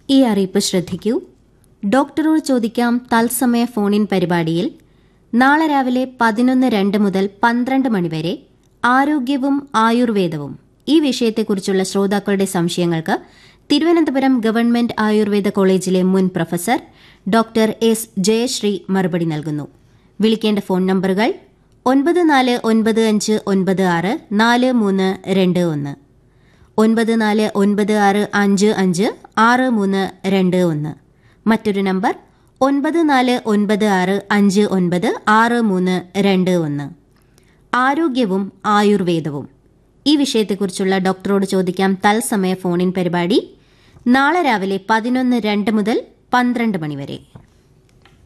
ഈ അറിയിപ്പ് ശ്രദ്ധിക്കൂ ഡോക്ടറോട് ചോദിക്കാം തത്സമയ ഫോണിൻ പരിപാടിയിൽ നാളെ രാവിലെ പതിനൊന്ന് രണ്ട് മുതൽ പന്ത്രണ്ട് മണിവരെ ആരോഗ്യവും ആയുർവേദവും ഈ വിഷയത്തെക്കുറിച്ചുള്ള ശ്രോതാക്കളുടെ സംശയങ്ങൾക്ക് തിരുവനന്തപുരം ഗവൺമെന്റ് ആയുർവേദ കോളേജിലെ മുൻ പ്രൊഫസർ ഡോക്ടർ എസ് ജയശ്രീ മറുപടി നൽകുന്നു വിളിക്കേണ്ട ഫോൺ നമ്പറുകൾ ഒൻപത് നാല് ഒൻപത് അഞ്ച് ഒൻപത് ആറ് നാല് മൂന്ന് രണ്ട് ഒന്ന് ഒൻപത് നാല് ഒൻപത് ആറ് അഞ്ച് അഞ്ച് ആറ് മൂന്ന് രണ്ട് ഒന്ന് മറ്റൊരു നമ്പർ ഒൻപത് നാല് ഒൻപത് ആറ് അഞ്ച് ഒൻപത് ആറ് മൂന്ന് രണ്ട് ഒന്ന് ആരോഗ്യവും ആയുർവേദവും ഈ വിഷയത്തെക്കുറിച്ചുള്ള ഡോക്ടറോട് ചോദിക്കാം തത്സമയ ഫോണിൻ പരിപാടി നാളെ രാവിലെ പതിനൊന്ന് രണ്ട് മുതൽ പന്ത്രണ്ട് മണിവരെ